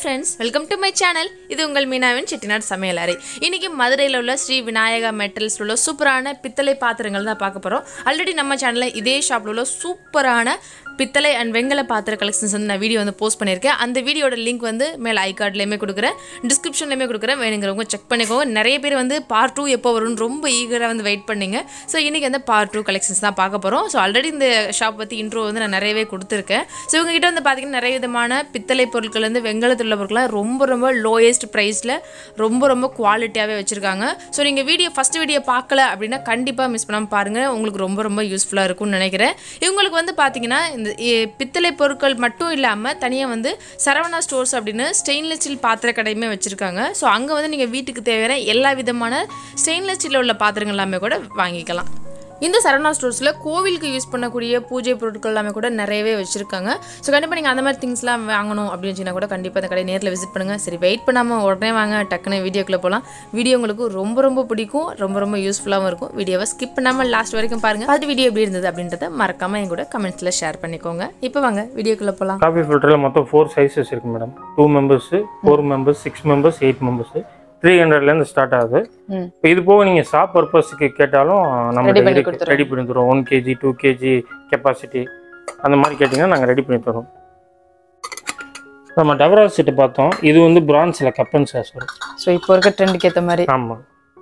Friends welcome to my channel இது உங்கள் மீனாவின் செட்டிநாடு சமையல் அறை இன்னைக்கு மதுரையில் உள்ள ஸ்ரீ விநாயகா மெட்டல்ஸ் உள்ள சூப்பரான பித்தளை பாத்திரங்கள் தான் பார்க்க போகிறோம் ஆல்ரெடி நம்ம சேனலில் இதே ஷாப்பில் உள்ள சூப்பரான பித்தளை அண்ட் வெங்கல பாத்திர கலெக்ஷன்ஸ் வந்து நான் வீடியோ வந்து போஸ்ட் பண்ணியிருக்கேன் அந்த வீடியோட லிங்க் வந்து மேலே ஐ கார்ட்லேயுமே கொடுக்குறேன் டிஸ்கிரிப்ஷன்லேயுமே கொடுக்குறேன் வேணுங்கிறவங்க செக் பண்ணிக்கோங்க நிறைய பேர் வந்து பார்ட் டூ எப்போ வரும்னு ரொம்ப ஈகராக வந்து வெயிட் பண்ணீங்க ஸோ இன்றைக்கி வந்து பார்ட் டூ கலெக்ஷன்ஸ் தான் பார்க்க போகிறோம் ஸோ ஆல்ரெடி இந்த ஷாப் பற்றி இன்ட்ரோ வந்து நான் நிறையவே கொடுத்துருக்கேன் ஸோ இவங்ககிட்ட வந்து பார்த்திங்கன்னா நிறைய விதமான பித்தளை பொருட்கள் வந்து வெங்கலத்தில் உள்ள பொருட்கள்லாம் ரொம்ப ரொம்ப லோயஸ்ட் ப்ரைஸில் ரொம்ப ரொம்ப குவாலிட்டியாகவே வச்சுருக்காங்க ஸோ நீங்கள் வீடியோ ஃபஸ்ட் வீடியோ பார்க்கல அப்படின்னா கண்டிப்பாக மிஸ் பண்ணாமல் பாருங்கள் உங்களுக்கு ரொம்ப ரொம்ப யூஸ்ஃபுல்லாக இருக்கும்னு நினைக்கிறேன் இவங்களுக்கு வந்து பார்த்தீங்கன்னா இந்த இ- பித்தளை பொருட்கள் மட்டும் இல்லாமல் தனியாக வந்து சரவணா ஸ்டோர்ஸ் அப்படின்னு ஸ்டெயின்லெஸ் ஸ்டீல் பாத்திர கடையுமே வச்சுருக்காங்க ஸோ அங்கே வந்து நீங்கள் வீட்டுக்கு தேவையான எல்லா விதமான ஸ்டெயின்லெஸ் ஸ்டீலில் உள்ள பாத்திரங்கள் எல்லாமே கூட வாங்கிக்கலாம் இந்த சரவணா ஸ்டோர்ஸில் கோவிலுக்கு யூஸ் பண்ணக்கூடிய பூஜை பொருட்கள் எல்லாமே கூட நிறையவே வச்சுருக்காங்க ஸோ கண்டிப்பாக நீங்கள் அந்த மாதிரி திங்ஸ்லாம் வாங்கணும் அப்படின்னு வச்சுன்னா கூட கண்டிப்பாக அந்த கடை நேரில் விசிட் பண்ணுங்கள் சரி வெயிட் பண்ணாமல் உடனே வாங்க டக்குன்னு வீடியோக்குள்ளே போகலாம் வீடியோ உங்களுக்கு ரொம்ப ரொம்ப பிடிக்கும் ரொம்ப ரொம்ப யூஸ்ஃபுல்லாகவும் இருக்கும் வீடியோவை ஸ்கிப் பண்ணாமல் லாஸ்ட் வரைக்கும் பாருங்கள் அது வீடியோ எப்படி இருந்தது அப்படின்றத மறக்காமல் என் கூட கமெண்ட்ஸில் ஷேர் பண்ணிக்கோங்க இப்போ வாங்க வீடியோக்குள்ளே போகலாம் காஃபி ஃபில்டரில் மொத்தம் ஃபோர் சைஸஸ் இருக்குது madam two members four members six members eight members three ஹண்ட்ரட்லேருந்து ஸ்டார்ட் ஆகுது ம். இப்போ இது போக நீங்கள் ஷாப் பர்பஸ்க்கு கேட்டாலும் நம்ம Ready பண்ணி ரெடி கொடுத்துருவோம். பண்ணி தருவோம் one KG two KG capacity அந்த மாதிரி கேட்டிங்கன்னா நாங்கள் ரெடி பண்ணி தரோம் நம்ம டவரா செட்டு பார்த்தோம் இது வந்து பிரான்ஸில் கப்பன் சாஸ் வரும் ஸோ இப்போ இருக்க ட்ரெண்டுக்கு ஏற்ற மாதிரி ஆமாம்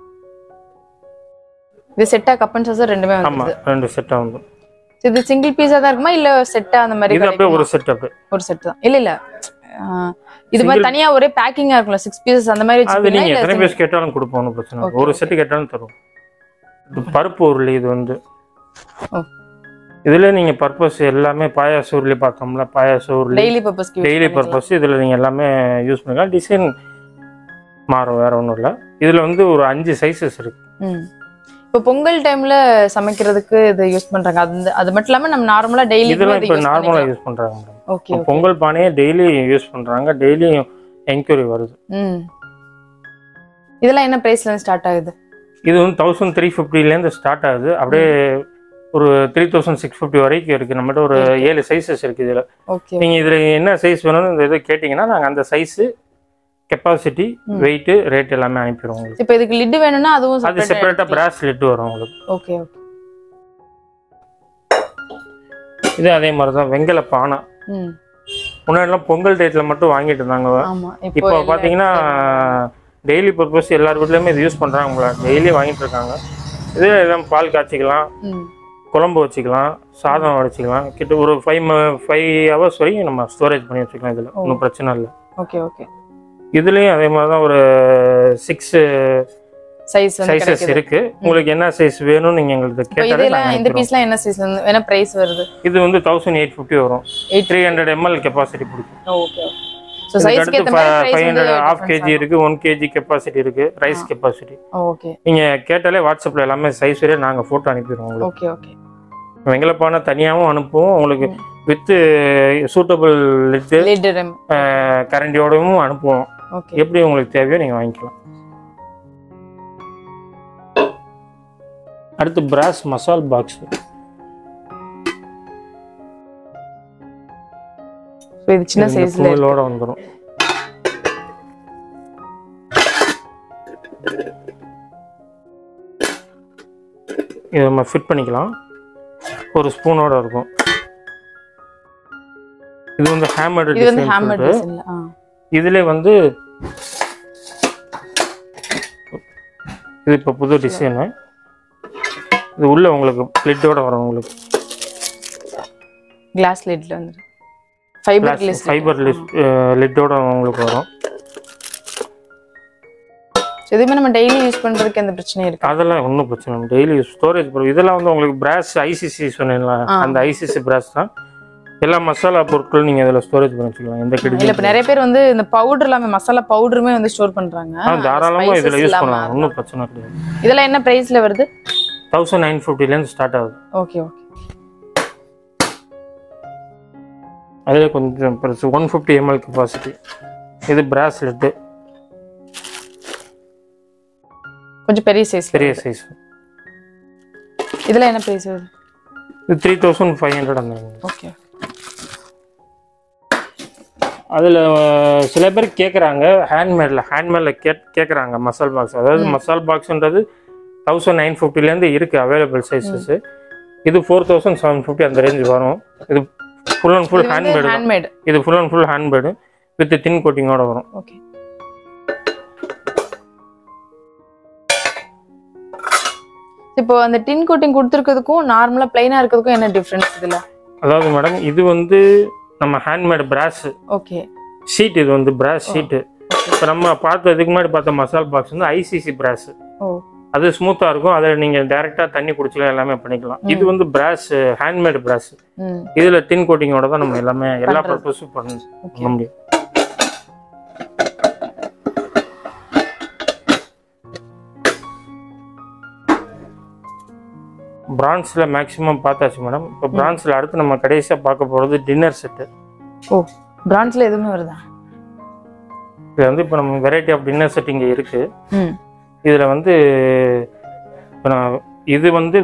இது செட்டா கப்பன் சாஸ் ரெண்டுமே ஆமாம் வந்து ரெண்டு செட்டாக வந்து இது சிங்கிள் பீஸா தான் இருக்குமா இல்ல செட்டா அந்த மாதிரி இது அப்படியே கிடைக்குமா? ஒரு செட்டப் ஒரு செட் தான் இல்ல இல்ல ஆ, இது மாதிரி தனியா ஒரே பேக்கிங்கா இருக்கும்ல சிக்ஸ் பீசஸ் அந்த மாதிரி அது வச்சுப்பீங்களா நீங்கள் இல்ல எத்தனை single- பேஸ் கேட்டாலும் கொடுப்போம் ஒன்றும் பிரச்சனை இல்லை Okay, ஒரு okay. செட்டு கேட்டாலும் தருவோம் இது பருப்பு உருளி இது வந்து ஓ. இதுல நீங்க பர்பஸ் எல்லாமே பாயாச உருளி பார்த்தோம்ல பாயாச உருளி டெய்லி பர்பஸ்க்கு டெய்லி பர்பஸ் இதுல நீங்க எல்லாமே யூஸ் பண்ணிக்கலாம் டிசைன் மாறும் வேற ஒன்றும் இல்லை இதுல வந்து ஒரு அஞ்சு சைஸஸ் இருக்கு இப்போ பொங்கல் டைம்ல சமைக்கிறதுக்கு இது யூஸ் பண்றாங்க அது அது மட்டும் இல்லாம நம்ம நார்மலா டெய்லி இதெல்லாம் இப்போ நார்மலா யூஸ் பண்றாங்க மேடம் ஓகே இப்போ பொங்கல் பானையே டெய்லி யூஸ் பண்றாங்க டெய்லியும் என்கொயரி வருது ம் இதெல்லாம் என்ன பிரைஸ்ல இருந்து ஸ்டார்ட் ஆகுது இது வந்து தௌசண்ட் த்ரீ ஃபிஃப்டிலேருந்து ஸ்டார்ட் ஆகுது அப்படியே ஒரு த்ரீ தௌசண்ட் சிக்ஸ் ஃபிஃப்டி வரைக்கும் இருக்கு நம்மகிட்ட ஒரு ஏழு சைஸஸ் இருக்கு இதுல ஓகே நீங்கள் இதில் என்ன சைஸ் வேணும்னு இந்த இது கேட்டிங்கன்னா நாங்கள் அந்த சைஸு கெப்பாசிட்டி வெயிட்டு ரேட் எல்லாமே அனுப்பிடுவோம் உங்களுக்கு இப்போ இதுக்கு லிட் வேணும்னா அதுவும் அது செப்பரேட்டாக பிராஸ் லிட்டு வரும் உங்களுக்கு ஓகே ஓகே இது அதே மாதிரி தான் வெங்கல பானை ம் முன்னாடிலாம் பொங்கல் டேட்டில் மட்டும் வாங்கிட்டு இருந்தாங்க ஆமா இப்போ பார்த்தீங்கன்னா டெய்லி பர்பஸ் எல்லார் வீட்லேயுமே இது யூஸ் பண்ணுறாங்க உங்களை டெய்லி வாங்கிட்டு இருக்காங்க இது எல்லாம் பால் காய்ச்சிக்கலாம் ம் குழம்பு வச்சுக்கலாம் சாதம் வச்சுக்கலாம் கிட்ட ஒரு ஃபைவ் ஃபைவ் ஹவர்ஸ் வரைக்கும் நம்ம ஸ்டோரேஜ் பண்ணி வச்சுக்கலாம் இதில் ஒன்றும் பிரச்சனை இல்லை ஓகே ஓகே இதுலேயும் அதே மாதிரி தான் ஒரு சிக்ஸ் சைஸ் வந்து சைஸஸ் கிடைக்குது இருக்கு உங்களுக்கு என்ன சைஸ் வேணும்னு நீங்க எங்களுக்கு இப்போ கேட்டாலே இதெல்லாம் நாங்க இந்த அனுப்பிடுவோம். பீஸ்லாம் என்ன சைஸ்ல இருந்து என்ன பிரைஸ் வருது இது வந்து தௌசண்ட் எயிட் ஃபிஃப்டி வரும் eight three hundred ML capacity பிடிக்கும் ஓகே ஸோ சைஸ்க்கு ஏற்ற மாதிரி ஃபைவ் பிரைஸ் ஹண்ட்ரட் வந்து ஹாஃப் கேஜி இருக்கு ஒன் கேஜி கெப்பாசிட்டி இருக்கு ரைஸ் கெப்பாசிட்டி ஓகே நீங்க கேட்டாலே வாட்ஸ்அப்ல எல்லாமே சைஸ் வரையும் நாங்க போட்டோ அனுப்பிடுவோம் உங்களுக்கு ஓகே ஓகே வெங்கலப்பானை தனியாகவும் அனுப்புவோம் உங்களுக்கு வித் சூட்டபிள் லிட்டு லிட் ரெம் கரண்டியோடவும் அனுப்புவோம் ஓகே எப்படி உங்களுக்கு தேவையோ நீங்க வாங்கிக்கலாம் அடுத்து பிராஸ் மசால் பாக்ஸ் ஸோ இது சின்ன சைஸ்ல ஃபுல்லோட வந்துடும் இதை நம்ம ஃபிட் பண்ணிக்கலாம் ஒரு ஸ்பூனோட இருக்கும் இது வந்து ஹேமர்டு இது வந்து டிசைன் ஹேமர் டிசைன்ல ஆ இதுல வந்து இது இப்போ புது டிசைனு இது உள்ள உங்களுக்கு லிட்டோட வரும் உங்களுக்கு கிளாஸ் லிட்ல வந்து ஃபைபர் கிளாஸ் ஃபைபர் லிட்டோட உங்களுக்கு வரும் எதுவுமே நம்ம டெய்லி யூஸ் பண்றதுக்கு எந்த பிரச்சனையும் இருக்கு அதெல்லாம் ஒன்றும் பிரச்சனை இல்லை டெய்லி ஸ்டோரேஜ் பொருள் இதெல்லாம் வந்து உங்களுக்கு பிராஸ் ஐசிசி சொன்னீங்களா ஆ. அந்த ஐசிசி பிராஸ் தான் எல்லா மசாலா பொருட்களும் நீங்கள் இதில் ஸ்டோரேஜ் பண்ணி வச்சுக்கலாம் எந்த இல்ல கெடுதலும் இப்ப நிறைய பேர் வந்து இந்த பவுடர் எல்லாமே மசாலா பவுடருமே வந்து ஸ்டோர் பண்றாங்க ஆ தாராளமாக spices இதில் யூஸ் இல்லாம பண்ணலாம் ஒன்றும் பிரச்சனை கிடையாது இதெல்லாம் என்ன பிரைஸ்ல வருது தௌசண்ட் நைன் ஃபிஃப்டிலேருந்து ஸ்டார்ட் ஆகுது ஓகே ஓகே அதில் கொஞ்சம் பெருசு ஒன் ஃபிஃப்டி எம்எல் கெப்பாசிட்டி இது பிராஸ்லெட்டு கொஞ்சம் பெரிய சைஸ் பெரிய சைஸ் இதுல என்ன பிரைஸ் வருது இது த்ரீ தௌசண்ட் ஃபைவ் ஹண்ட்ரட் அந்த ஓகே அதில் சில பேர் கேட்குறாங்க ஹேண்ட்மேடில் ஹேண்ட்மேடில் கே கேட்குறாங்க மசால் பாக்ஸ் அதாவது மசால் பாக்ஸ்ன்றது தௌசண்ட் நைன் ஃபிஃப்டிலேருந்து இருக்குது அவைலபிள் சைஸஸ் இது ஃபோர் தௌசண்ட் செவன் ஃபிஃப்டி அந்த ரேஞ்ச் வரும் இது full and full handmade handmade இது full and full handmade with thin கோட்டிங்கோட வரும் ஓகே இப்போ அந்த டின் கோட்டிங் கொடுத்துருக்கிறதுக்கும் நார்மலா பிளைனா இருக்கிறதுக்கும் என்ன டிஃபரன்ஸ் இதுல அதாவது மேடம் இது வந்து நம்ம ஹேண்ட்மேட் பிராஸ் ஓகே ஷீட் இது வந்து பிராஸ் ஷீட்டு இப்போ நம்ம பார்த்த இதுக்கு முன்னாடி பார்த்த மசால் பாக்ஸ் வந்து ஐசிசி பிராஸ் ஓ அது ஸ்மூத்தாக இருக்கும் அதில் நீங்கள் டேரெக்டாக தண்ணி குடிச்சிக்கலாம் எல்லாமே பண்ணிக்கலாம் இது வந்து பிராஸ் ஹேண்ட்மேட் பிராஸ் ம் இதில் தின் கோட்டிங்கோட தான் நம்ம எல்லாமே எல்லா பண்றது. பர்பஸும் பண்ண ஓகே பண்ண முடியும் பிரான்ஸில் மேக்ஸிமம் பார்த்தாச்சு மேடம் இப்போ பிரான்ஸில் அடுத்து நம்ம கடைசியாக பார்க்க போகிறது டின்னர் செட்டு ஓ பிரான்ச்ல எதுவுமே வருதா இது வந்து இப்போ நம்ம வெரைட்டி ஆஃப் டின்னர் செட் இங்கே இருக்குது ம் இதில் வந்து இப்போ நான் இது வந்து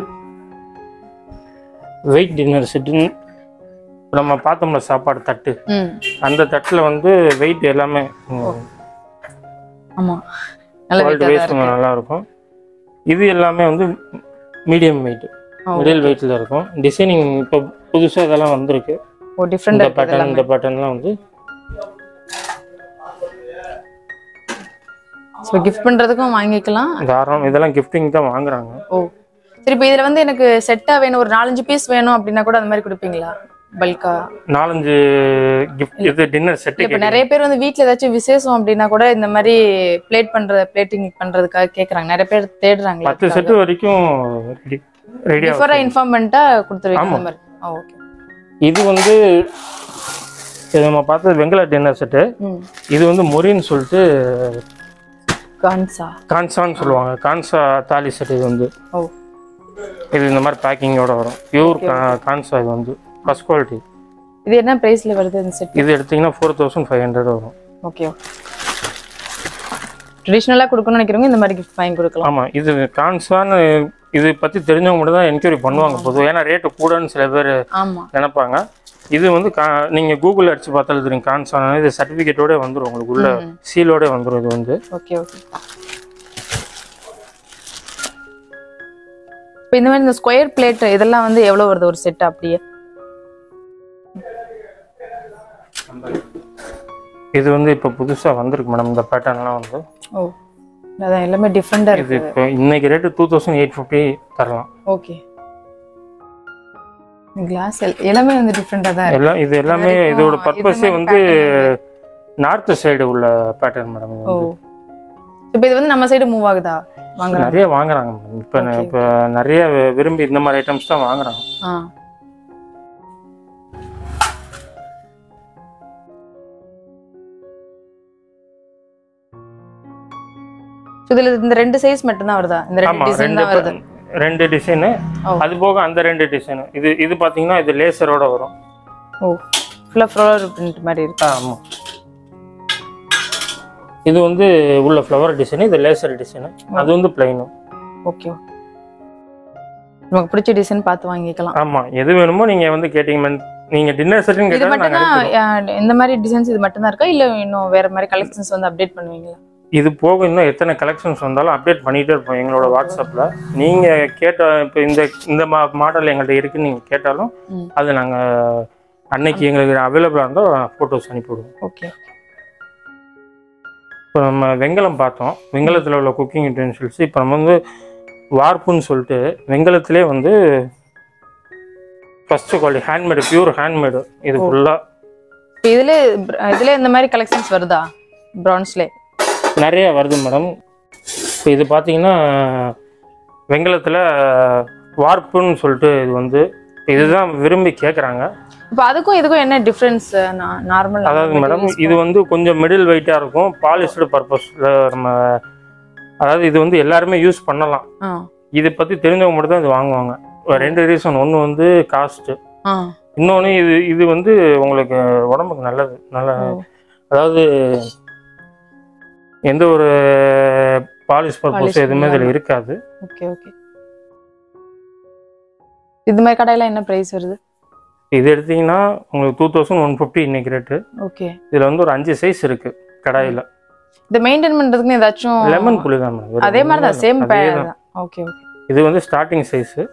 வெயிட் டின்னர் செட்டுன்னு நம்ம பார்த்தோம்ல சாப்பாடு தட்டு ம் அந்த தட்டில் வந்து வெயிட் எல்லாமே ஆமா நல்ல குவாலிட்டி வெயிட்டா வைஸ் தான் இருக்கு நல்லா இருக்கும் இது எல்லாமே வந்து மீடியம் வெயிட் ஓ. மிடில் வெயிட்டில் இருக்கும் டிசைனிங் இப்போ புதுசாக இதெல்லாம் வந்திருக்கு ஓ டிஃப்ரெண்டா இந்த இருக்கு பேட்டர்ன் இதெல்லாம் இந்த பேட்டர்ன்லாம் வந்து ஸோ கிஃப்ட் பண்றதுக்கும் வாங்கிக்கலாம் தாராளம் இதெல்லாம் கிஃப்டிங் தான் வாங்குறாங்க ஓ சரி இப்போ இதுல வந்து எனக்கு செட்டா வேணும் ஒரு நாலஞ்சு பீஸ் வேணும் அப்படின்னா கூட அந்த மாதிரி கொடுப்பீங்களா பல்கா நாலஞ்சு கிஃப்ட் இது டின்னர் செட்டு இப்ப நிறைய பேர் வந்து வீட்ல ஏதாச்சும் விசேஷம் அப்படின்னா கூட இந்த மாதிரி பிளேட் பண்ற பிளேட்டிங் பண்றதுக்காக கேக்குறாங்க நிறைய பேர் தேடுறாங்க பத்து செட்டு வரைக்கும் ரெடி ரெடி பிஃபோரா இன்ஃபார்ம் பண்ணிட்டா கொடுத்துருவீங்க ஆமா. அந்த மாதிரி ஓகே இது வந்து இது நம்ம பார்த்தது வெங்கல டின்னர் செட்டு ம் இது வந்து மொரின்னு சொல்லிட்டு கான்சா கான்சான்னு சொல்லுவாங்க கான்சா தாலி செட் இது வந்து ஓ இது இந்த மாதிரி பேக்கிங்கோட வரும் பியூர் கான்சா இது வந்து ஃபர்ஸ்ட் குவாலிட்டி இது என்ன பிரைஸ்ல வருது இந்த செட் இது எடுத்தீங்கன்னா ஃபோர் தௌசண்ட் ஃபைவ் ஹண்ட்ரட் வரும் ஓகே ட்ரெடிஷ்னலா கொடுக்கணும்னு நினைக்கிறவங்க இந்த மாதிரி கிஃப்ட் வாங்கி கொடுக்கலாம் ஆமாம் இது கான்சான்னு இது பற்றி தெரிஞ்சவங்க மட்டும் தான் என்கொயரி பண்ணுவாங்க பொதுவாக ஏன்னா ரேட்டு கூடன்னு சில பேர் ஆமா நினைப்பாங்க இது வந்து கா நீங்கள் கூகுள் அடிச்சு பார்த்தாலும் தெரியும் கான்சான் இது சர்டிஃபிகேட்டோட வந்துடும் உங்களுக்கு உள்ள சீலோட வந்துடும் இது வந்து ஓகே ஓகே இப்போ இந்த மாதிரி இந்த ஸ்கொயர் பிளேட் இதெல்லாம் வந்து எவ்வளவு வருது ஒரு செட் அப்படியே இது வந்து இப்போ புதுசாக வந்திருக்கு மேடம் இந்த பேட்டர்ன்லாம் வந்து ஓ அதான் எல்லாமே டிஃப்ரெண்டா இது இருக்கு இப்போ இன்னைக்கு rate two thousand eight fifty தரலாம் ஓகே கிளாஸ் எல்லாமே வந்து டிஃப்ரெண்டா தான் இருக்கு எல்லாம் இது எல்லாமே வரைக்கும் இதோட இது பர்பஸே மாதிரி வந்து pattern நார்த் சைடு உள்ள பேட்டர்ன் மேடம் ஓ இப்போ இது வந்து நம்ம சைடு மூவ் ஆகுதா வாங்குறாங்க நிறைய வாங்குறாங்க மேடம் இப்போ Okay. இப்போ நிறைய வி- விரும்பி இந்த மாதிரி ஐட்டம்ஸ் தான் வாங்குறாங்க ஆ இதுல இந்த ரெண்டு சைஸ் மட்டும் தான் வருதா இந்த ரெண்டு ஆமா டிசைன் ரெண்டு தான் வருது பே- ரெண்டு டிசைனு ஓ. அது போக அந்த ரெண்டு டிசைனு இது இது பாத்தீங்கன்னா இது லேசரோட வரும் ஓ ஃபுல்லா ஃப்ளவர் பிரிண்ட் மாதிரி இருக்கு ஆமா இது வந்து உள்ள ஃப்ளவர் டிசைன் இது லேசர் டிசைனு அது வந்து பிளைனு ஓகே நமக்கு பிடிச்ச டிசைன் பார்த்து வாங்கிக்கலாம் ஆமா எது வேணுமோ நீங்க வந்து கேட்டீங்க நீங்க டின்னர் செட்டுன்னு இது கேட்டாலும் மட்டும் நாங்க அனுப்பி தான் இந்த மாதிரி டிசைன்ஸ் இது மட்டும் தான் இருக்கா இல்ல இன்னும் வேற மாதிரி கலெக்ஷன்ஸ் வந்து அப்டேட் பண்ணுவீங்களா இது போக இன்னும் எத்தனை கலெக்ஷன்ஸ் வந்தாலும் அப்டேட் பண்ணிட்டே இருப்போம் எங்களோட வாட்ஸ்அப்பில் நீங்கள் கேட்ட இப்போ இந்த இந்த மா மாடல் எங்கள்கிட்ட இருக்குன்னு நீங்கள் கேட்டாலும் ம். அது நாங்கள் அன்னைக்கு எங்களுக்கு அவைலபிளாக இருந்தால் ஃபோட்டோஸ் அனுப்பிவிடுவோம் ஓகே இப்போ நம்ம வெங்கலம் பார்த்தோம் வெங்கலத்தில் உள்ள குக்கிங் யூட்டென்சில்ஸ் இப்போ நம்ம வந்து வார்ப்புன்னு சொல்லிட்டு வெங்கலத்திலே வந்து first quality handmade pure handmade இது ஃபுல்லாக இப்போ இதுல இதுல இந்த மாதிரி கலெக்ஷன்ஸ் வருதா பிரான்ஸ்லே நிறைய வருது மேடம் இப்போ இது பார்த்தீங்கன்னா வெங்கலத்தில் வார்ப்புன்னு சொல்லிட்டு இது வந்து இதுதான் விரும்பி கேட்குறாங்க இப்போ அதுக்கும் இதுக்கும் என்ன டிஃபரன்ஸ் நார்மல் அதாவது மேடம் இது வந்து கொஞ்சம் மிடில் வெயிட்டாக இருக்கும் பாலிஸ்டு பர்பஸில் நம்ம அதாவது இது வந்து எல்லாருமே யூஸ் பண்ணலாம் ஆ இதை பற்றி தெரிஞ்சவங்க மட்டும் தான் இது வாங்குவாங்க ஒரு ரெண்டு ரீசன் ஒன்று வந்து காஸ்ட்டு ஆ இன்னொன்று இது இது வந்து உங்களுக்கு உடம்புக்கு நல்லது நல்ல ஓ. அதாவது எந்த ஒரு பாலிஷ் Polish பர்பஸ் எதுவுமே இதில் இல்லாம. இருக்காது ஓகே ஓகே இது மாதிரி கடையில என்ன பிரைஸ் வருது இது எடுத்தீங்கன்னா உங்களுக்கு டூ தௌசண்ட் ஒன் ஃபிஃப்டி இன்னைக்கு ரேட்டு ஓகே இதில் வந்து ஒரு அஞ்சு சைஸ் இருக்கு கடாயில் இதை மெயின்டைன் பண்றதுக்குன்னு ஏதாச்சும் லெமன் புளி தான் மேடம் அதே மாதிரி தான் சேம் அதே தான். ஓகே ஓகே இது வந்து ஸ்டார்டிங் சைஸு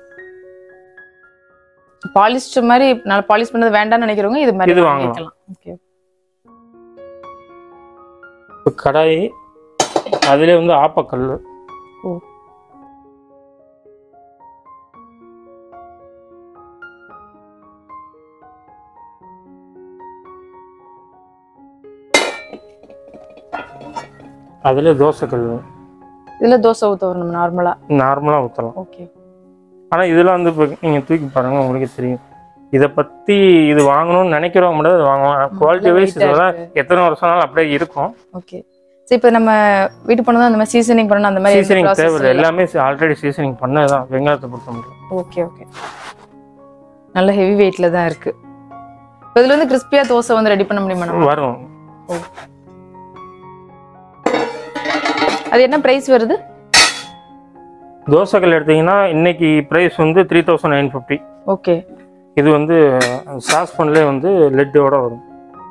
பாலிஸ்ட் மாதிரி நல்லா பாலிஷ் பண்ணது வேண்டாம்னு நினைக்கிறவங்க இது மாதிரி இது வாங்கிக்கலாம் ஓகே இப்போ கடாய் அதிலே வந்து ஆப்பக்கல் ஓ. அதிலே தோசைக்கல் இதுல தோசை ஊத்த வரணும் நார்மலா நார்மலாக ஊற்றலாம் ஓகே ஆனால் இதெல்லாம் வந்து இப்போ நீங்கள் தூக்கி பாருங்க உங்களுக்கே தெரியும் இதை பற்றி இது வாங்கணும்னு நினைக்கிறவங்க மட்டும் இது வாங்குவாங்க குவாலிட்டி வைஸ் weight ஆ இதெல்லாம் எத்தனை வருஷம்னாலும் அப்படியே இருக்கும் ஓகே சரி இப்போ நம்ம வீட்டு போனதும் அந்த மாதிரி சீசனிங் பண்ணணும் அந்த மாதிரி சீசனிங் தேவையில்லை எல்லாமே எல்லாமே ஆல்ரெடி சீசனிங் பண்ணது தான் வெங்காயத்தை பொறுத்த முடியும் ஓகே ஓகே நல்ல ஹெவி வெயிட்ல தான் இருக்கு இப்போ இதுல வந்து கிறிஸ்பியா தோசை வந்து ரெடி பண்ண முடியுமா நம்ம? வரும் அது என்ன பிரைஸ் வருது தோசைக்கல் எடுத்தீங்கன்னா இன்னைக்கு ப்ரைஸ் வந்து three thousand nine fifty okay இது வந்து சாஸ் பண்ணலே வந்து லெட்டோட வரும்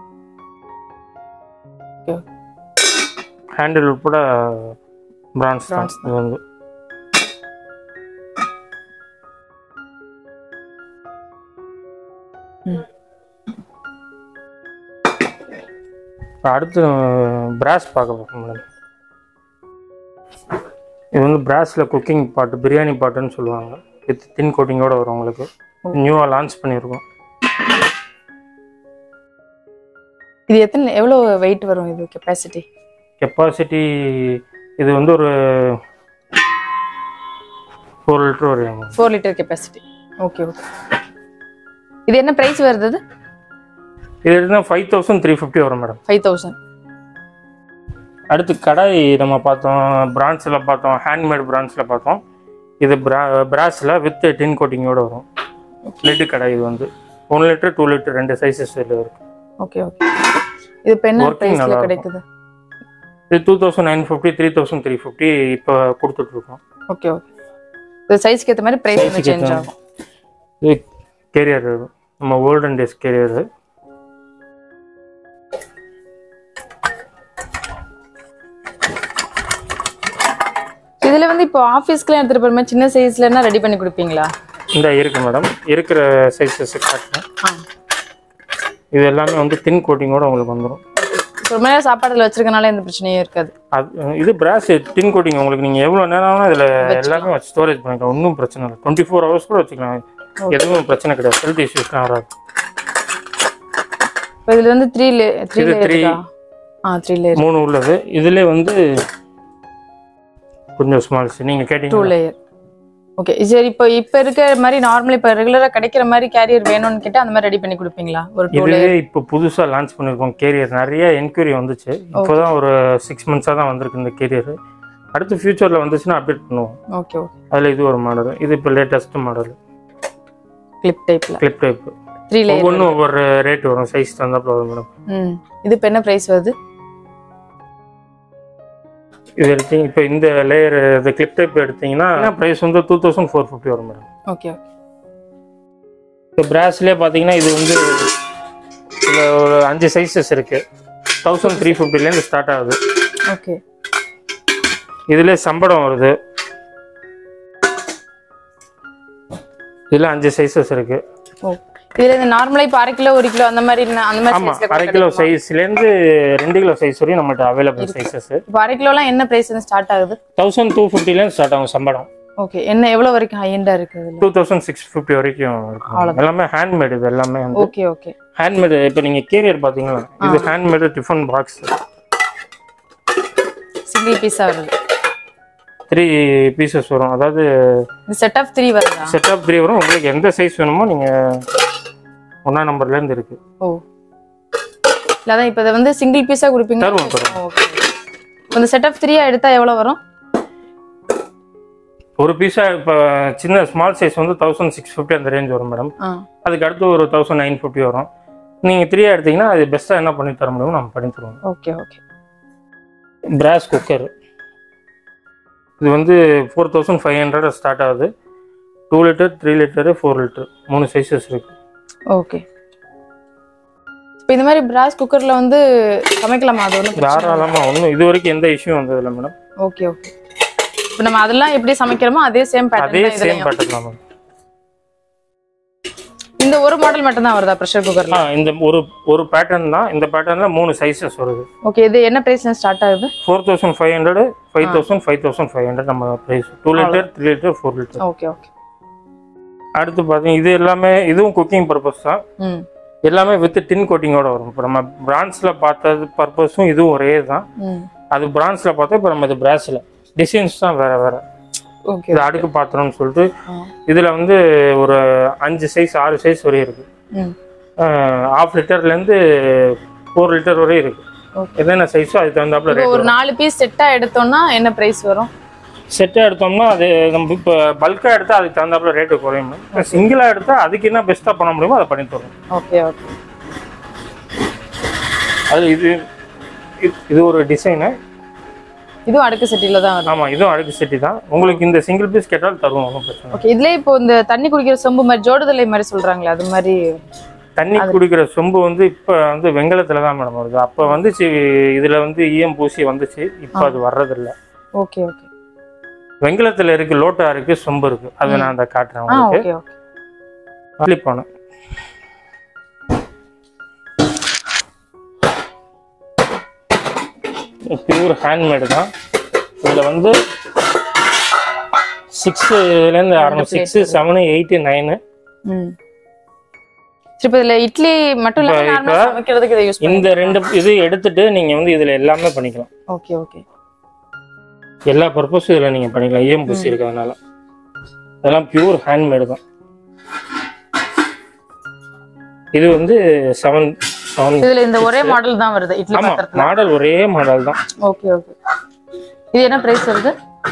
Okay. ஹேண்டில் உட்பட பிரான்ஸ் தான் Bronze இது வந்து ம். இப்ப அடுத்து பிராஸ் பார்க்க போகிறோம் மேடம் இது வந்து பிராஸில் குக்கிங் பாட்டு பிரியாணி பாட்டுன்னு சொல்லுவாங்க வித் தின் கோட்டிங்கோட வரும் உங்களுக்கு நியூவாக லான்ச் பண்ணியிருக்கோம் இது எத்தனை எவ்வளவு வெயிட் வரும் இது கெப்பாசிட்டி கெப்பாசிட்டி இது வந்து ஒரு ஃபோர் லிட்டர் வரும் four litre capacity okay okay இது என்ன பிரைஸ் வருது அது இது இருந்தால் ஃபைவ் தௌசண்ட் த்ரீ ஃபிஃப்டி வரும் மேடம் ஃபைவ் தௌசண்ட் அடுத்து கடாய் நம்ம பார்த்தோம் பிரான்ஸில் பார்த்தோம் ஹேண்ட்மேட் பிரான்ஸில் பார்த்தோம் இது பிரா பிராஸில் வித் டின் கோட்டிங்கோட வரும் லிட்டு கடாய் இது வந்து ஒன் லிட்டர் டூ லிட்டர் ரெண்டு சைஸஸ் இதில் இருக்கு ஓகே ஓகே இது இப்போ என்ன Working பிரைஸ்ல நல்லா இருக்கும். கிடைக்குது இது two thousand nine fifty three thousand three fifty இப்போ கொடுத்துட்ருக்கோம் ஓகே ஓகே இது சைஸ்க்கு ஏற்ற மாதிரி பிரைஸ் வந்து Size க்கு சேஞ்ச் ஏத்த ஆகும் இது கேரியர் நம்ம ஓல்டன் டேஸ் கேரியர் இதுல வந்து இப்போ ஆஃபீஸ்க்குலாம் எடுத்துட்டு போற மாதிரி சின்ன சைஸ்லன்னா ரெடி பண்ணி கொடுப்பீங்களா இந்த இருக்கு மேடம் இருக்கிற சைஸஸ் காட்டுறேன் ஆ இது எல்லாமே வந்து தின் கோட்டிங்கோட உங்களுக்கு வந்துடும் ரொம்ப நேரம் சாப்பாடுல வச்சிருக்கனால எந்த பிரச்சனையும் இருக்காது அது இது பிராஸ் டின் கோட்டிங் உங்களுக்கு நீங்கள் எவ்வளோ நேரம் இதில் எல்லாமே வச்சு ஸ்டோரேஜ் பண்ணிக்கலாம் ஒன்றும் பிரச்சனை இல்லை டுவெண்ட்டி ஃபோர் ஹவர்ஸ் கூட வச்சுக்கலாம் எதுவும் பிரச்சனை கிடையாது ஹெல்த் இஷ்யூஸ்லாம் வராது இப்போ இதுல வந்து த்ரீ லே த்ரீ இது three. லேயர் ஆ த்ரீ லேயர் மூணு உள்ளது இதுல வந்து கொஞ்சம் ஸ்மால்ஸ் நீங்கள் டூ கேட்டீங்க லேயர் ஓகே சரி இப்போ இப்போ இருக்கிற மாதிரி நார்மல் இப்போ ரெகுலரா கிடைக்கிற மாதிரி கேரியர் வேணும்னு கேட்டா அந்த மாதிரி ரெடி பண்ணி கொடுப்பீங்களா ஒரு டூ லேயர் இதுவே இப்போ புதுசாக லான்ச் பண்ணியிருக்கோம் கேரியர் நிறைய என்கொயரி வந்துச்சு இப்போதான் ஒரு சிக்ஸ் மந்த்ஸாக தான் வந்திருக்கு இந்த கேரியர் அடுத்து ஃபியூச்சரில் வந்துச்சுன்னா அப்டேட் பண்ணுவோம் ஓகே ஓகே அதில் இது ஒரு மாடல் இது இப்போ லேட்டஸ்ட் மாடல் கிளிப் டைப்ல கிளிப் டைப் த்ரீ லேயர் ஒவ்வொன்றும் ஒவ்வொரு ரேட் வரும் சைஸ் தந்தாப்புல வரும் மேடம் ம் இது இப்போ என்ன ப்ரைஸ் வருது இது எடுத்தீங்க இப்போ இந்த லேயர் இந்த கிளிப் டைப் எடுத்தீங்கன்னா ப்ரைஸ் வந்து டூ தௌசண்ட் ஃபோர் ஃபிஃப்டி வரும் மேடம் ஓகே இப்போ பிராஸ்லேயே பார்த்தீங்கன்னா இது வந்து இதில் ஒரு அஞ்சு சைஸஸ் இருக்கு தௌசண்ட் த்ரீ ஃபிஃப்டிலேருந்து ஸ்டார்ட் ஆகுது ஓகே இதில் சம்பளம் வருது இதில் அஞ்சு சைஸஸ் இருக்கு ஓ இதுல இந்த நார்மலா இப்போ அரை கிலோ ஒரு கிலோ அந்த மாதிரி என்ன- அந்த மாதிரி ஆமாம் size ல அரை கூட கிலோ கிடைக்குமா? சைஸ்லேருந்து ரெண்டு கிலோ சைஸ் வரையும் நம்மகிட்ட அவைலபிள் சைஸஸ் இப்போ அரை கிலோலாம் என்ன பிரைஸ் வந்து ஸ்டார்ட் ஆகுது தௌசண்ட் டூ ஃபிஃப்டிலேருந்து ஸ்டார்ட் ஆகும் சம்பளம் ஓகே என்ன எவ்வளவு வரைக்கும் ஹை எண்டா இருக்கு இதுல டூ தௌசண்ட் சிக்ஸ் ஃபிஃப்டி வரைக்கும் இருக்கும் எல்லாமே ஹேண்ட்மேட் இது எல்லாமே வந்து ஓகே ஓகே ஹேண்ட்மேடு இப்போ நீங்கள் கேரியர் பார்த்தீங்களா இது ஹேண்ட்மேடு டிஃபன் பாக்ஸ் சிங்கிள் பீஸா வருது த்ரீ பீசஸ் வரும் அதாவது இந்த செட் ஆஃப் த்ரீ வருதா செட் ஆஃப் த்ரீ வரும் உங்களுக்கு எந்த சைஸ் வேணுமோ நீங்கள் ஒன்றா நம்பர்லேருந்து இருக்கு ஓ இல்ல அதான் இப்போ இதை வந்து சிங்கிள் பீஸா கொடுப்பீங்க தருவோம் தருவோம் ஓகே இந்த செட் ஆஃப் த்ரீயா எடுத்தா எவ்வளவு வரும் ஒரு பீஸாக இப்போ சின்ன ஸ்மால் சைஸ் வந்து தௌசண்ட் சிக்ஸ் ஃபிஃப்டி அந்த ரேஞ்ச் வரும் மேடம் ஆ அதுக்கு அடுத்து ஒரு தௌசண்ட் நைன் ஃபிஃப்டி வரும் நீங்கள் த்ரீயாக எடுத்தீங்கன்னா அது பெஸ்ட்டாக என்ன பண்ணி தர முடியுமோ நம்ம பண்ணி தருவோம் ஓகே ஓகே பிராஸ் குக்கர் இது வந்து four thousand five hundred start ஆகுது two litre three litre four litre மூணு சைஸஸ் இருக்கு ஓகே இப்போ இந்த மாதிரி பிராஸ் குக்கர்ல வந்து சமைக்கலாமா அது ஒன்றும் தாராளமா ஒன்றும் இது வரைக்கும் எந்த இஷ்யூ வந்ததில்லை மேடம் ஓகே ஓகே இப்போ நம்ம அதெல்லாம் எப்படி சமைக்கிறோமோ அதே சேம் அதே பேட்டர்ன் சேம் இதுலயும் பேட்டர்ன் தான் மேம் இந்த ஒரு மாடல் மட்டும் தான் வருதா ப்ரெஷர் குக்கர்ல ஆ இந்த ஒரு ஒரு பேட்டர்ன் தான் இந்த பேட்டர்னில் மூணு சைஸஸ் வருது ஓகே இது என்ன பிரைஸ்ல ஸ்டார்ட் ஆகுது four thousand five hundred five thousand five thousand five hundred நம்ம price two litre three litre four litre okay okay அடுத்து பார்த்தீங்க இது எல்லாமே இதுவும் குக்கிங் பர்பஸ் தான் ம் எல்லாமே வித் டின் கோட்டிங்கோட வரும் இப்போ நம்ம பிரான்ஸில் பார்த்தது பர்பஸும் இதுவும் ஒரே தான் ம் அது பிரான்ஸில் பார்த்தா இப்போ நம்ம இது பிராஸில் டிசைன்ஸ் தான் வேற வேற ஓகே இது அடுக்கு பாத்திரம்னு சொல்லிட்டு ஆ. இதில் வந்து ஒரு அஞ்சு சைஸ் ஆறு சைஸ் வரையும் இருக்கு ம் ஆஃப் லிட்டர்லேருந்து ஃபோர் லிட்டர் வரையும் இருக்கு Okay. என்னென்ன சைஸோ அதுக்கு தகுந்தாப்புல இப்போ ரேட் ஒரு நாலு பீஸ் செட்டா எடுத்தோம்னா என்ன பிரைஸ் வரும் செட்டாக எடுத்தோம்னா அது நம்ம இப்போ பல்காக எடுத்தால் அதுக்கு தகுந்தாப்புல ரேட்டு குறையும் சிங்கிளாக எடுத்தால் அதுக்கு என்ன பெஸ்ட்டாக பண்ண முடியுமோ அதை பண்ணி தரும் ஓகே ஓகே அது இது இது- இது ஒரு டிசைனு இதுவும் அடுக்கு செட்டில தான் வரும் ஆமாம் இதுவும் அடுக்கு செட்டி தான் உங்களுக்கு இந்த சிங்கிள் பீஸ் கேட்டாலும் தருவோம் ஒன்றும் பிரச்சனை இல்லை. ஓகே இதுலயே இப்போ இந்த தண்ணி குடிக்கிற சொம்பு மாதிரி ஜோடுதலை மாதிரி சொல்றாங்களே அது மாதிரி தண்ணி குடிக்கிற சொம்பு வந்து இப்போ வந்து வெங்கலத்தில் தான் மேடம் வருது அப்போ வந்துச்சு இதில் வந்து ஈயம் பூசி வந்துச்சு இப்போ அது வர்றதில்ல ஓகே ஓகே வெங்கலத்தில் இருக்கு லோட்டா இருக்கு சொம்பு இருக்கு அது நான் அந்த காட்டுறேன் ஆ உங்களுக்கு ஓகே ஓகே கிளிப்பான பியூர் ஹேண்ட்மேடு தான் இதில் வந்து சிக்ஸ்லேருந்து ஆரம்பம் சிக்ஸு செவனு எயிட்டு நைனு ம் சரி, இப்போ இதுல இட்லி மட்டும் இல்லாம இப்ப- நார்மலா சமைக்கிறதுக்கு இதை யூஸ் பண்ணி இந்த ரெண்டு இது எடுத்துட்டு நீங்கள் வந்து இதில் எல்லாமே பண்ணிக்கலாம் ஓகே ஓகே எல்லா பர்பஸும் இதில் நீங்கள் பண்ணிக்கலாம் ஈயம் பூசி இருக்கிறதுனால அதெல்லாம் பியூர் ஹேண்ட்மேடு தான் இது வந்து செவன் செவன் இதுல இந்த ஒரே மாடல் தான் வருது இட்லி ஆமாம் பாத்திரத்துல மாடல் ஒரே மாடல் தான் ஓகே ஓகே இது என்ன பிரைஸ் வருது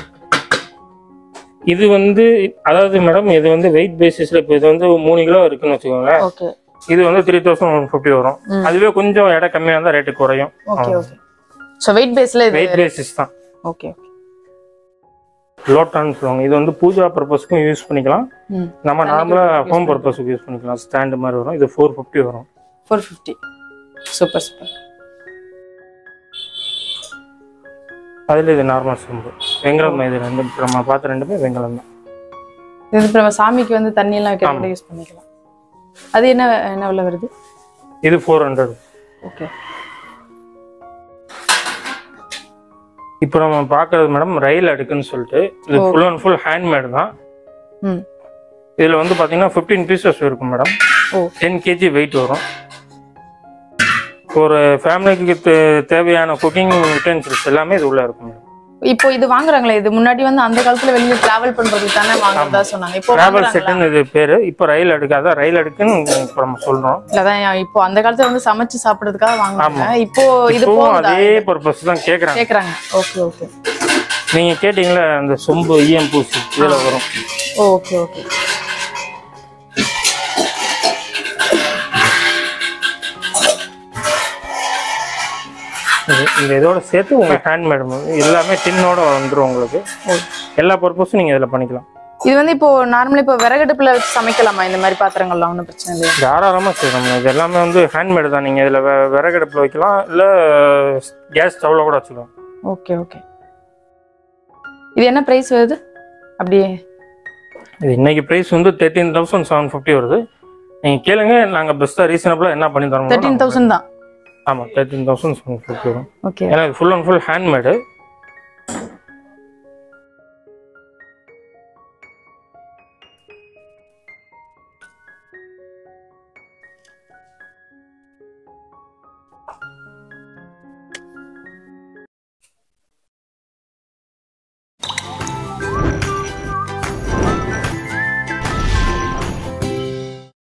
இது வந்து அதாவது மேடம் இது வந்து வெயிட் பேசிஸ்ல இப்போ இது வந்து மூணு கிலோ இருக்குன்னு வச்சுக்கோங்களேன் ஓகே இது வந்து த்ரீ தௌசண்ட் ஒன் ஃபிஃப்டி வரும் அதுவே கொஞ்சம் எடை கம்மியாக இருந்தால் ரேட்டு குறையும் ஓகே ஓகே ஸோ வெயிட் பேஸ்ல இது வெயிட் பேசிஸ் தான் ஓகே லோட்டான்னு சொல்லுவாங்க இது வந்து பூஜா பர்பஸ்க்கும் யூஸ் பண்ணிக்கலாம் ம் நம்ம நார்மலாக ஹோம் பர்பஸுக்கு யூஸ் பண்ணிக்கலாம் ஸ்டாண்டு மாதிரி வரும் இது ஃபோர் ஃபிஃப்டி வரும் ஃபோர் ஃபிஃப்டி சூப்பர் சூப்பர் அதில் இது நார்மல் சொம்பு வெங்கலம் இது ரெண்டு இப்ப நம்ம பார்த்த ரெண்டுமே வெங்கலம் தான் இது இப்போ நம்ம சாமிக்கு வந்து தண்ணி எல்லாம் வைக்கிறதுக்கு யூஸ் பண்ணிக்கலாம் அது என்ன என்ன விலை வருது இது ஃபோர் ஹண்ட்ரட் ஓகே இப்போ நம்ம பார்க்கறது மேடம் ரயில் அடுக்குன்னு சொல்லிட்டு இது ஃபுல் அண்ட் ஃபுல் ஹேண்ட்மேடு தான் ம் இதில் வந்து பார்த்தீங்கன்னா ஃபிஃப்டீன் பீசஸ் இருக்கும் மேடம் ஓ டென் கேஜி வெயிட் வரும் ஒரு ஃபேமிலிக்கு தே- தேவையான குக்கிங் யூட்டென்சில்ஸ் எல்லாமே இது உள்ள இருக்கும் மேடம் இப்போ இது வாங்குறாங்களே இது முன்னாடி வந்து அந்த காலத்துல வெளியில டிராவல் பண்றதுக்கு தானே வாங்குறதா சொன்னாங்க இப்போ டிராவல் வாங்குறாங்களா? செட்டுன்னு இது பேர் இப்போ ரயில் அடுக்கு அதான் ரயில் அடுக்குன்னு இப்போ நம்ம சொல்கிறோம் இல்லதான் இப்போ அந்த காலத்துல வந்து சமைச்சு சாப்பிடுறதுக்காக வாங்குறாங்க இப்போ இது இப்போவும் போகுதா அதே பர்பஸ் தான் கேட்குறாங்க கேக்குறாங்க ஓகே ஓகே நீங்கள் கேட்டிங்களா அந்த சொம்பு ஈயம் பூசி இதில் வரும் ஓகே ஓகே இது- இந்த இதோட சேர்த்து உங்களுக்கு ஹேண்ட்மேட் எல்லாமே டின்னோட வந்துடும் உங்களுக்கு எல்லா பர்பஸும் நீங்கள் இதில் பண்ணிக்கலாம் இது வந்து இப்போ நார்மலா இப்போ விறகடுப்புல வச்சு சமைக்கலாமா இந்த மாதிரி பாத்திரங்கள்லாம் ஒன்றும் பிரச்சனை இல்லையா தாராளமாக செய்யணும் இது எல்லாமே வந்து ஹேண்ட்மேடு தான் நீங்கள் இதில் விறகடுப்பில் வைக்கலாம் இல்லை கேஸ் ஸ்டவ்வில் கூட வச்சுக்கலாம் ஓகே ஓகே இது என்ன பிரைஸ் வருது அப்படியே இது இன்னைக்கு ப்ரைஸ் வந்து தேர்ட்டீன் தௌசண்ட் செவன் ஃபிஃப்டி வருது நீங்கள் கேளுங்க நாங்கள் பெஸ்ட்டாக ரீசனபிளாக என்ன பண்ணி தரோம் தேர்ட்டீன் தௌசண்ட் தான் ஆமாம் தேர்ட்டீன் தௌசண்ட் செவன் ஃபிஃப்டி வரும் ஓகே ஏன்னா இது ஃபுல் அண்ட் ஃபுல் ஹேண்ட்மேடு